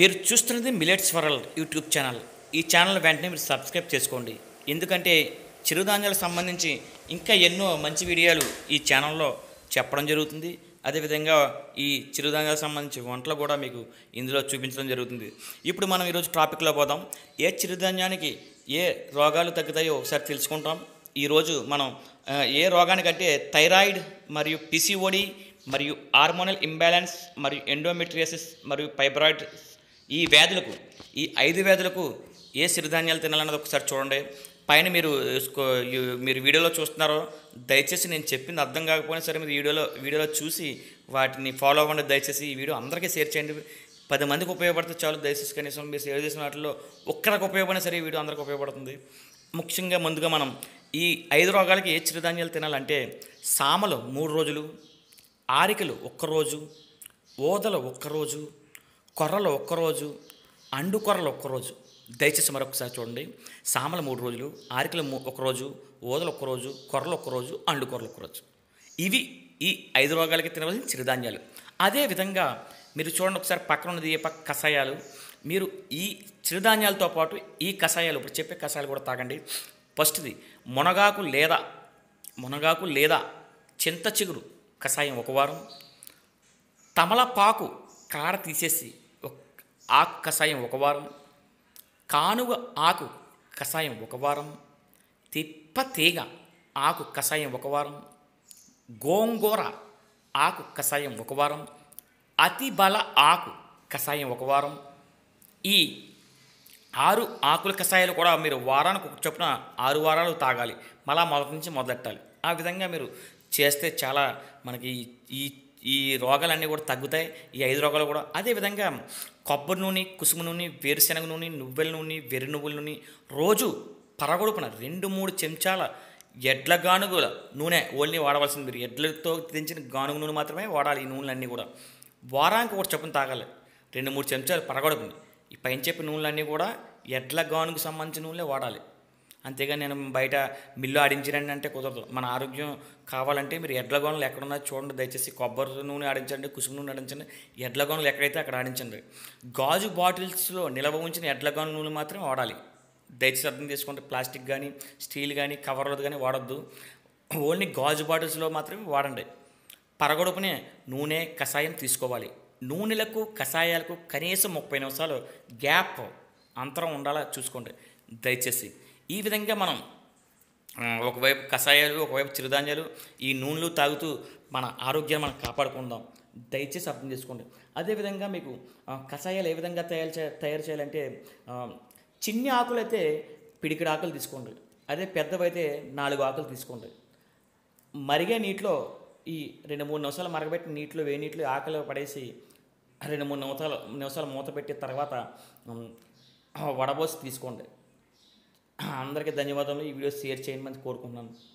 మీరు చూస్తున్నది millets world YouTube channel ఈ ఛానల్ వెంటనే మీరు సబ్స్క్రైబ్ చేసుకోండి ఎందుకంటే చిరుధాన్యాలకు సంబంధించి ఇంకా ఎన్నో మంచి వీడియోలు ఈ ఛానల్లో చెప్పడం జరుగుతుంది అదేవిధంగా ఈ చిరుధాన్యాలకు సంబంధించి వంటలు కూడా మీకు ఇందులో చూపించడం జరుగుతుంది ఇప్పుడు మనం ఈరోజు టాపిక్లో పోదాం ఏ చిరుధాన్యానికి ఏ రోగాలు తగ్గుతాయో ఒకసారి తెలుసుకుంటాం ఈరోజు మనం ఆ, ఏ రోగానికంటే థైరాయిడ్ మరియు పిసిఓడి మరియు హార్మోనల్ ఇంబ్యాలెన్స్ మరియు ఎండోమెట్రియాసిస్ మరియు ఫైబ్రాయిడ్ ఈ వ్యాధులకు ఈ ఐదు వ్యాధులకు ఏ సిరిధాన్యాలు తినాలన్నది ఒకసారి చూడండి పైన మీరు స్కో- యు- మీరు వీడియోలో చూస్తున్నారో దయచేసి నేను చెప్పింది అర్థం కాకపోయినా సరే మీరు వీడియోలో వీడియోలో చూసి వాటిని ఫాలో అవ్వండి దయచేసి ఈ వీడియో అందరికీ షేర్ చేయండి పది మందికి ఉపయోగపడితే చాలు దయచేసి కనీసం మీరు షేర్ చేసిన వాటిలో ఒక్కరికి ఉపయోగపడినా సరే ఈ వీడియో అందరికి ఉపయోగపడుతుంది ముఖ్యంగా ముందుగా మనం ఈ ఐదు రోగాలకి ఏ చిరుధాన్యాలు తినాలంటే సామలు మూడు రోజులు ఆరికలు ఒక్కరోజు ఓదలు ఒక్కరోజు కొర్రలు ఒక్కరోజు అండు కొర్రలు ఒక్కరోజు దయచేసి మరొకసారి చూడండి సామలు మూడు రోజులు ఆరికలు మూ- ఒకరోజు ఓదలు ఒక్కరోజు కొర్రలు ఒక్కరోజు అండు కొర్రలు ఒక్కరోజు ఇవి ఈ ఐదు రోగాలకి తినవలసిన చిరుధాన్యాలు అదేవిధంగా మీరు చూడండి ఒకసారి పక్కన ఉన్నది ఏ పక్క కషాయాలు మీరు ఈ చిరుధాన్యాలతో పాటు ఈ కషాయాలు ఇప్పుడు చెప్పే కషాయాలు కూడా తాగండి ఫస్ట్ది మునగాకు లేదా మునగాకు లేదా చింత చిగురు కషాయం ఒక వారం తమలపాకు కాడ తీసేసి ఒక ఆకు కషాయం ఒక వారం కానుగ ఆకు కషాయం ఒక వారం తిప్ప తీగ ఆకు కషాయం ఒక వారం గోంగూర ఆకు కషాయం ఒక వారం అతి బల ఆకు కషాయం ఒక వారం ఈ ఆరు ఆకుల కషాయాలు కూడా మీరు వారానికి ఒక చొప్పున ఆరు వారాలు తాగాలి మళ్ళా మొదటి నుంచి మొదలెట్టాలి ఆ విధంగా మీరు చేస్తే చాలా మనకి ఈ- ఈ ఈ రోగాలన్నీ కూడా తగ్గుతాయి ఈ ఐదు రోగాలు కూడా అదేవిధంగా కొబ్బరి నూనె కుసుమ నూనె వేరుశనగ నూనె నువ్వుల నూనె వెర్రి నువ్వుల నూనె రోజు పరగొడుపున రెండు మూడు చెంచాల ఎడ్ల గానుగుల నూనె ఓన్లీ వాడవలసింది మీరు ఎడ్లతో తెంచిన గానుగు నూనె మాత్రమే వాడాలి ఈ నూనెలన్నీ కూడా వారానికి ఒకటి చొప్పున తాగాలి రెండు మూడు చెంచాలు పరగొడుపుని ఈ పైన చెప్పిన నూనెలన్నీ కూడా ఎడ్ల గానుకు సంబంధించిన నూనెలే వాడాలి అంతేగాని నేను బయట మిల్లు ఆడించరండి అంటే కుదరదు మన ఆరోగ్యం కావాలంటే మీరు ఎడ్ల గోనలు ఎక్కడున్నా చూడండి దయచేసి కొబ్బరి నూనె ఆడించండి కుసుమ నూనె ఆడించండి ఎడ్ల గోనలు ఎక్కడైతే అక్కడ ఆడించండి గాజు బాటిల్స్లో నిల్వ ఉంచిన ఎడ్ల గోన నూనె మాత్రమే వాడాలి దయచేసి అర్థం చేసుకోండి ప్లాస్టిక్ కానీ స్టీల్ కానీ కవర్లు కానీ వాడొద్దు ఓన్లీ గాజు బాటిల్స్లో మాత్రమే వాడండి పరగడుపునే నూనె కషాయం తీసుకోవాలి నూనెలకు కషాయాలకు కనీసం ముప్పై నిమిషాలు గ్యాప్ అంతరం ఉండాలా చూసుకోండి దయచేసి ఈ విధంగా మనం ఆ, ఒకవైపు కషాయాలు ఒకవైపు చిరుధాన్యాలు ఈ నూనెలు తాగుతూ మన ఆరోగ్యాన్ని మనం కాపాడుకుందాం దయచేసి అర్థం చేసుకోండి అదేవిధంగా మీకు ఆ, కషాయాలు ఏ విధంగా తయారు చే తయారు చేయాలంటే ఆ, చిన్ని ఆకులు అయితే పిడికిడి ఆకులు తీసుకోండి అదే పెద్దవైతే నాలుగు ఆకులు తీసుకోండి మరిగే నీటిలో ఈ రెండు మూడు నిమిషాలు మరగబెట్టి నీటిలో వేడి నీటిలో ఆకలి పడేసి రెండు మూడు నిమిషాలు నిమిషాలు మూత పెట్టిన తర్వాత ఉమ్, వడబోసి తీసుకోండి అందరికీ ధన్యవాదాలు ఈ వీడియో షేర్ చేయమని కోరుకుంటున్నాను